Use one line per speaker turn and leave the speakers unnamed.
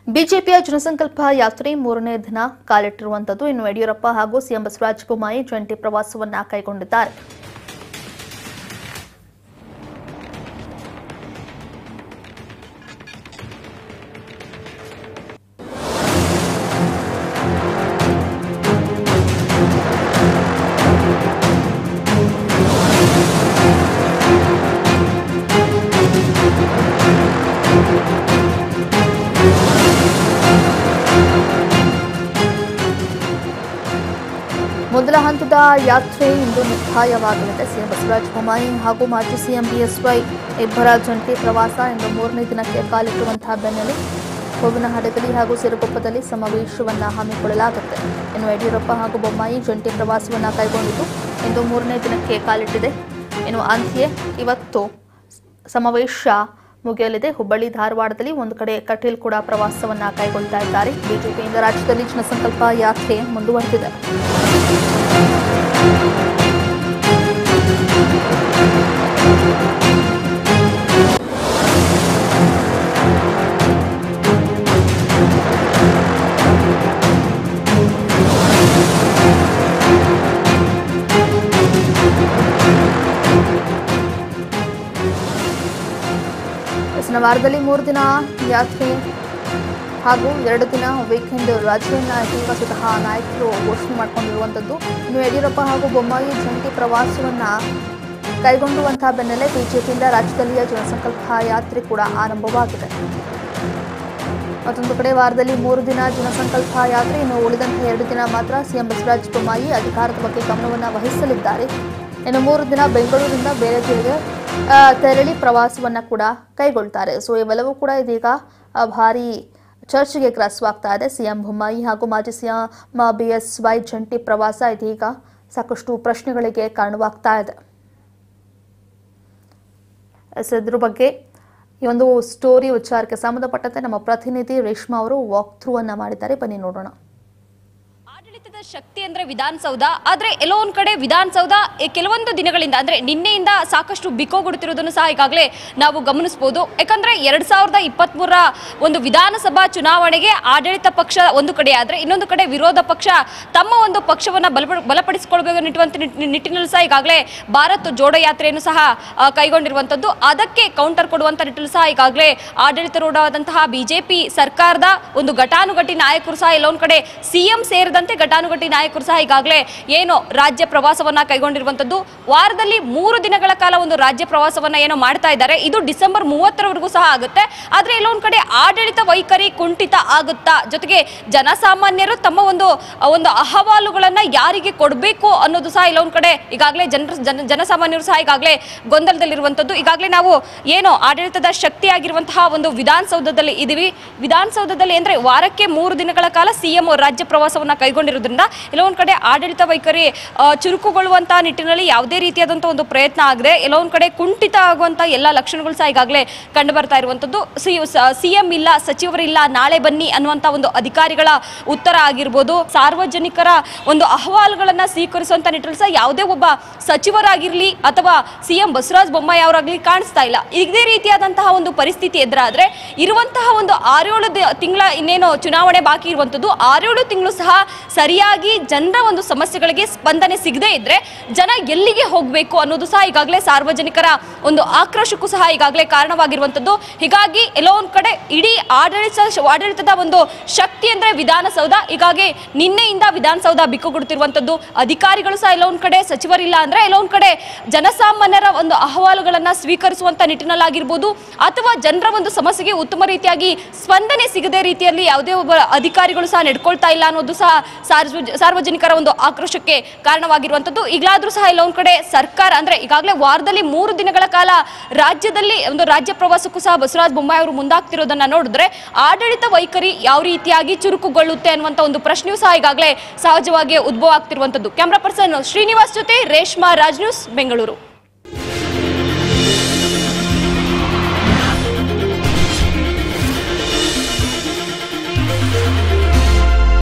ಬಿಜೆಪಿಯ ಜನಸಂಕಲ್ಪ ಯಾತ್ರೆ ಮೂರನೇ ದಿನ ಕಾಲಿಟ್ಟಿರುವಂತದ್ದು ಇನ್ನು ಯಡಿಯೂರಪ್ಪ ಹಾಗೂ ಸಿಎಂ ಬಸವರಾಜ ಬೊಮ್ಮಾಯಿ ಜಂಟಿ ಪ್ರವಾಸವನ್ನ ಕೈಗೊಂಡಿದ್ದಾರೆ ಮೊದಲ ಹಂತದ ಯಾತ್ರೆ ಇಂದು ಮುಕ್ತಾಯವಾಗಲಿದೆ ಸಿಎಂ ಬಸವರಾಜ ಬೊಮ್ಮಾಯಿ ಹಾಗೂ ಮಾಜಿ ಸಿಎಂ ಬಿಎಸ್ವೈ ಇಬ್ಬರ ಜಂಟಿ ಪ್ರವಾಸ ಇಂದು ಮೂರನೇ ದಿನಕ್ಕೆ ಕಾಲಿಟ್ಟಿರುವಂತಹ ಬೆನ್ನಲ್ಲೇ ಹೂವಿನಹಡಗಲಿ ಹಾಗೂ ಸಿರುಗುಪ್ಪದಲ್ಲಿ ಸಮಾವೇಶವನ್ನ ಹಮ್ಮಿಕೊಳ್ಳಲಾಗುತ್ತೆ ಇನ್ನು ಯಡಿಯೂರಪ್ಪ ಹಾಗೂ ಬೊಮ್ಮಾಯಿ ಜಂಟಿ ಪ್ರವಾಸವನ್ನ ಕೈಗೊಂಡಿದ್ದು ಇಂದು ಮೂರನೇ ದಿನಕ್ಕೆ ಕಾಲಿಟ್ಟಿದೆ ಇನ್ನು ಅಂತ್ಯ ಇವತ್ತು ಸಮಾವೇಶ ಮುಗಿಯಲಿದೆ ಹುಬ್ಬಳ್ಳಿ ಧಾರವಾಡದಲ್ಲಿ ಒಂದು ಕಡೆ ಕಟೀಲ್ ಕೂಡ ಪ್ರವಾಸವನ್ನ ಕೈಗೊಳ್ತಾ ಇದ್ದಾರೆ ಬಿಜೆಪಿಯಿಂದ ರಾಜ್ಯದಲ್ಲಿ ಜನಸಂಕಲ್ಪ ಯಾತ್ರೆ ಮುಂದುವರೆದಿದೆ ಎಸ್ನ ವಾರದಲ್ಲಿ ಮೂರು ದಿನ ಯಾತ್ರೆ ಹಾಗೂ ಎರಡು ದಿನ ವೀಕೆಂಡ್ ರಾಜ್ಯವನ್ನ ಈಗ ಸ್ವತಃ ನಾಯಕರು ಘೋಷಣೆ ಮಾಡಿಕೊಂಡಿರುವಂಥದ್ದು ಇನ್ನು ಯಡಿಯೂರಪ್ಪ ಹಾಗೂ ಬೊಮ್ಮಾಯಿ ಜಂಟಿ ಪ್ರವಾಸವನ್ನ ಕೈಗೊಂಡುವಂತಹ ಬೆನ್ನಲ್ಲೇ ಬಿಜೆಪಿಯಿಂದ ರಾಜ್ಯದಲ್ಲಿಯ ಜನಸಂಕಲ್ಪ ಯಾತ್ರೆ ಕೂಡ ಆರಂಭವಾಗಿದೆ ಮತ್ತೊಂದು ಕಡೆ ವಾರದಲ್ಲಿ ಮೂರು ದಿನ ಜನಸಂಕಲ್ಪ ಯಾತ್ರೆ ಇನ್ನು ಉಳಿದಂತಹ ಎರಡು ದಿನ ಮಾತ್ರ ಸಿಎಂ ಬಸವರಾಜ ಬೊಮ್ಮಾಯಿ ಅಧಿಕಾರದ ಬಗ್ಗೆ ಗಮನವನ್ನು ವಹಿಸಲಿದ್ದಾರೆ ಇನ್ನು ಮೂರು ದಿನ ಬೆಂಗಳೂರಿನಿಂದ ಬೇರೆ ಜಿಲ್ಲೆಗೆ ಆ, ತೆರಳಿ ಪ್ರವಾಸವನ್ನ ಕೂಡ ಕೈಗೊಳ್ತಾರೆ ಸೊ ಇವೆಲ್ಲವೂ ಕೂಡ ಇದೀಗ ಆ, ಭಾರಿ ಚರ್ಚೆಗೆ ಗ್ರಾಸವಾಗ್ತಾ ಇದೆ ಸಿಎಂ ಬೊಮ್ಮಾಯಿ ಹಾಗೂ ಮಾಜಿ ಸಿಎಂ ಬಿ ಎಸ್ ವೈ ಜಂಟಿ ಪ್ರವಾಸ ಇದೀಗ ಸಾಕಷ್ಟು ಪ್ರಶ್ನೆಗಳಿಗೆ ಕಾರಣವಾಗ್ತಾ ಇದೆ ಎಸ್ ಇದ್ರ ಬಗ್ಗೆ ಈ ಒಂದು ಸ್ಟೋರಿ ವಿಚಾರಕ್ಕೆ ಸಂಬಂಧಪಟ್ಟಂತೆ ನಮ್ಮ ಪ್ರತಿನಿಧಿ ರೇಷ್ಮಾ ಅವರು ವಾಕ್ ಥ್ರೂ ಅನ್ನ ಮಾಡಿದ್ದಾರೆ ಬನ್ನಿ ನೋಡೋಣ
ಆಡಳಿತದ ಶಕ್ತಿ ಅಂದ್ರೆ ವಿಧಾನಸೌಧ ಆದ್ರೆ ಎಲ್ಲೋ ಒಂದ್ ಕಡೆ ವಿಧಾನಸೌಧ ಎ- ಕೆಲವೊಂದು ದಿನಗಳಿಂದ ಅಂದ್ರೆ ನಿನ್ನೆಯಿಂದ ಸಾಕಷ್ಟು ಬಿಕೋಗೊಡುತ್ತಿರೋದನ್ನು ಸಹ ಈಗಾಗಲೇ ನಾವು ಗಮನಿಸಬಹುದು ಯಾಕಂದ್ರೆ ಎರಡ್ ಸಾವಿರದ ಇಪ್ಪತ್ತ್ ಒಂದು ವಿಧಾನಸಭಾ ಚುನಾವಣೆಗೆ ಆಡಳಿತ ಪಕ್ಷ ಒಂದು ಕಡೆ ಆದ್ರೆ ಇನ್ನೊಂದು ಕಡೆ ವಿರೋಧ ಪಕ್ಷ ತಮ್ಮ ಒಂದು ಪಕ್ಷವನ್ನ ಬಲಪ ಬಲಪಡಿಸಿಕೊಳ್ಬೇಕು ನಿಟ್ಟುವಂತ ನಿಟ್- ನಿಟ್ಟಿನಲ್ಲಿ ಸಹ ಈಗಾಗಲೇ ಭಾರತ್ ಜೋಡೋ ಯಾತ್ರೆಯನ್ನು ಸಹ ಆ, ಕೈಗೊಂಡಿರುವಂತದ್ದು ಅದಕ್ಕೆ ಕೌಂಟರ್ ಕೊಡುವಂತ ನಿಟ್ಟಿನಲ್ಲಿ ಸಹ ಈಗಾಗಲೇ ಆಡಳಿತಾರೂಢವಾದಂತಹ ಬಿಜೆಪಿ ಸರ್ಕಾರದ ಒಂದು ಘಟಾನುಘಟಿ ನಾಯಕರು ಸಹ ಎಲ್ಲೊಂದ್ ಕಡೆ ಸಿಎಂ ಸೇರಿದಂತೆ ಘಟಾನುಘಟಿ ನಾಯಕರು ಸಹ ಈಗಾಗಲೇ ಏನು ರಾಜ್ಯ ಪ್ರವಾಸವನ್ನ ಕೈಗೊಂಡಿರುವಂತದ್ದು ವಾರದಲ್ಲಿ ಮೂರು ದಿನಗಳ ಕಾಲ ಒಂದು ರಾಜ್ಯ ಪ್ರವಾಸವನ್ನ ಏನೋ ಮಾಡ್ತಾ ಇದ್ದಾರೆ ಇದು ಡಿಸೆಂಬರ್ ಮೂವತ್ತರವರೆಗೂ ಸಹ ಆಗುತ್ತೆ ಆದ್ರೆ ಎಲ್ಲೊಂದ್ ಕಡೆ ಆಡಳಿತ ವೈಖರಿ ಕುಂಠಿತ ಆಗುತ್ತಾ ಜೊತೆಗೆ ಜನಸಾಮಾನ್ಯರು ತಮ್ಮ ಒಂದು ಒಂದು ಅಹವಾಲುಗಳನ್ನ ಯಾರಿಗೆ ಕೊಡಬೇಕು ಅನ್ನೋದು ಸಹ ಇಲ್ಲೊಂದ್ ಕಡೆ ಈಗಾಗಲೇ ಜನರ ಜನ ಜನಸಾಮಾನ್ಯರು ಸಹ ಈಗಾಗಲೇ ಗೊಂದಲದಲ್ಲಿರುವಂತದ್ದು ಈಗಾಗಲೇ ನಾವು ಏನು ಆಡಳಿತದ ಶಕ್ತಿಯಾಗಿರುವಂತಹ ಒಂದು ವಿಧಾನಸೌಧದಲ್ಲಿ ಇದೀವಿ ವಿಧಾನಸೌಧದಲ್ಲಿ ಅಂದ್ರೆ ವಾರಕ್ಕೆ ಮೂರು ದಿನಗಳ ಕಾಲ ಸಿಎಂ ರಾಜ್ಯ ಪ್ರವಾಸವನ್ನ ಕೈಗೊಂಡಿರೋದ್ರಿಂದ ಎಲ್ಲೋ ಒಂದ್ ಕಡೆ ಆಡಳಿತ ವೈಖರಿ ಆ, ಚುರುಕುಗೊಳ್ಳುವಂತಹ ನಿಟ್ಟಿನಲ್ಲಿ ಯಾವುದೇ ರೀತಿಯಾದಂತಹ ಒಂದು ಪ್ರಯತ್ನ ಆಗದೆ ಎಲ್ಲೋ ಒಂದ್ ಕಡೆ ಕುಂಠಿತ ಆಗುವಂತ ಎಲ್ಲ ಲಕ್ಷಣಗಳು ಸಹ ಈಗಾಗಲೇ ಕಂಡು ಬರ್ತಾ ಇರುವಂತದ್ದು ಸಿಎಂ ಇಲ್ಲ ಸಚಿವರಿಲ್ಲ ನಾಳೆ ಬನ್ನಿ ಅನ್ನುವಂತ ಒಂದು ಅಧಿಕಾರಿಗಳ ಉತ್ತರ ಆಗಿರ್ಬೋದು ಸಾರ್ವಜನಿಕರ ಒಂದು ಅಹವಾಲುಗಳನ್ನ ಸ್ವೀಕರಿಸುವಂತ ನಿಟ್ಟಿನಲ್ಲಿ ಸಹ ಯಾವುದೇ ಒಬ್ಬ ಸಚಿವರಾಗಿರ್ಲಿ ಅಥವಾ ಸಿಎಂ ಬಸವರಾಜ ಬೊಮ್ಮಾಯಿ ಅವರಾಗ್ಲಿ ಕಾಣಿಸ್ತಾ ಇಲ್ಲ ಇದೇ ರೀತಿಯಾದಂತಹ ಒಂದು ಪರಿಸ್ಥಿತಿ ಎದುರಾದ್ರೆ ಇರುವಂತಹ ಒಂದು ಆರೇಳು ದಿ- ತಿಂಗಳ ಇನ್ನೇನು ಚುನಾವಣೆ ಬಾಕಿ ಇರುವಂತದ್ದು ಆರೇಳು ತಿಂಗಳು ಸಹ ಸರಿಯಾಗಿ ಜನರ ಒಂದು ಸಮಸ್ಯೆಗಳಿಗೆ ಸ್ಪಂದನೆ ಸಿಗದೇ ಇದ್ರೆ ಜನ ಎಲ್ಲಿಗೆ ಹೋಗಬೇಕು ಅನ್ನೋದು ಸಹ ಈಗಾಗಲೇ ಸಾರ್ವಜನಿಕರ ಒಂದು ಆಕ್ರೋಶಕ್ಕೂ ಸಹ ಈಗಾಗಲೇ ಕಾರಣವಾಗಿರುವಂತದ್ದು ಹೀಗಾಗಿ ಎಲ್ಲೋ ಒಂದ್ ಕಡೆ ಇಡೀ ಆಡಳಿತ ಆಡಳಿತದ ಒಂದು ಶಕ್ತಿ ಅಂದ್ರೆ ವಿಧಾನಸೌಧ ಹೀಗಾಗಿ ನಿನ್ನೆಯಿಂದ ವಿಧಾನಸೌಧ ಬಿಕ್ಕುಗುಡುತ್ತಿರುವಂತದ್ದು ಅಧಿಕಾರಿಗಳು ಸಹ ಎಲ್ಲೋ ಒಂದ್ ಕಡೆ ಸಚಿವರಿಲ್ಲ ಅಂದ್ರೆ ಎಲ್ಲೋ ಒಂದ್ ಕಡೆ ಜನಸಾಮಾನ್ಯರ ಒಂದು ಅಹವಾಲುಗಳನ್ನ ಸ್ವೀಕರಿಸುವಂತ ನಿಟ್ಟಿನಲ್ಲಾಗಿರ್ಬೋದು ಅಥವಾ ಜನರ ಒಂದು ಸಮಸ್ಯೆಗೆ ಉತ್ತಮ ರೀತಿಯಾಗಿ ಸ್ಪಂದನೆ ಸಿಗದೆ ರೀತಿಯಲ್ಲಿ ಯಾವುದೇ ಒಬ್ಬ ಅಧಿಕಾರಿಗಳು ಸಹ ನಡ್ಕೊಳ್ತಾ ಇಲ್ಲ ಅನ್ನೋದು ಸಹ ಸಾರ್ವಜ- ಸಾರ್ವಜನಿಕರ ಒಂದು ಆಕ್ರೋಶಕ್ಕೆ ಕಾರಣವಾಗಿರುವಂತದ್ದು ಈಗಲಾದ್ರೂ ಸಹ ಎಲ್ಲ ಒಂದ್ ಕಡೆ ಸರ್ಕಾರ ಅಂದ್ರೆ ಈಗಾಗಲೇ ವಾರದಲ್ಲಿ ಮೂರು ದಿನಗಳ ಕಾಲ ರಾಜ್ಯದಲ್ಲಿ ಒಂದು ರಾಜ್ಯ ಪ್ರವಾಸಕ್ಕೂ ಸಹ ಬಸವರಾಜ ಬೊಮ್ಮಾಯಿ ಅವರು ಮುಂದಾಗ್ತಿರೋದನ್ನ ನೋಡಿದ್ರೆ ಆಡಳಿತ ವೈಖರಿ ಯಾವ ರೀತಿಯಾಗಿ ಚುರುಕುಗೊಳ್ಳುತ್ತೆ ಅನ್ನುವಂತ ಒಂದು ಪ್ರಶ್ನೆಯೂ ಸಹ ಈಗಾಗಲೇ ಸಹಜವಾಗಿ ಉದ್ಭವ ಆಗ್ತಿರುವಂತದ್ದು ಕ್ಯಾಮ್ರಾ ಪರ್ಸನ್ ಶ್ರೀನಿವಾಸ್ ಜೊತೆ ರೇಷ್ಮಾ ರಾಜ್ ನ್ಯೂಸ್ ಬೆಂಗಳೂರು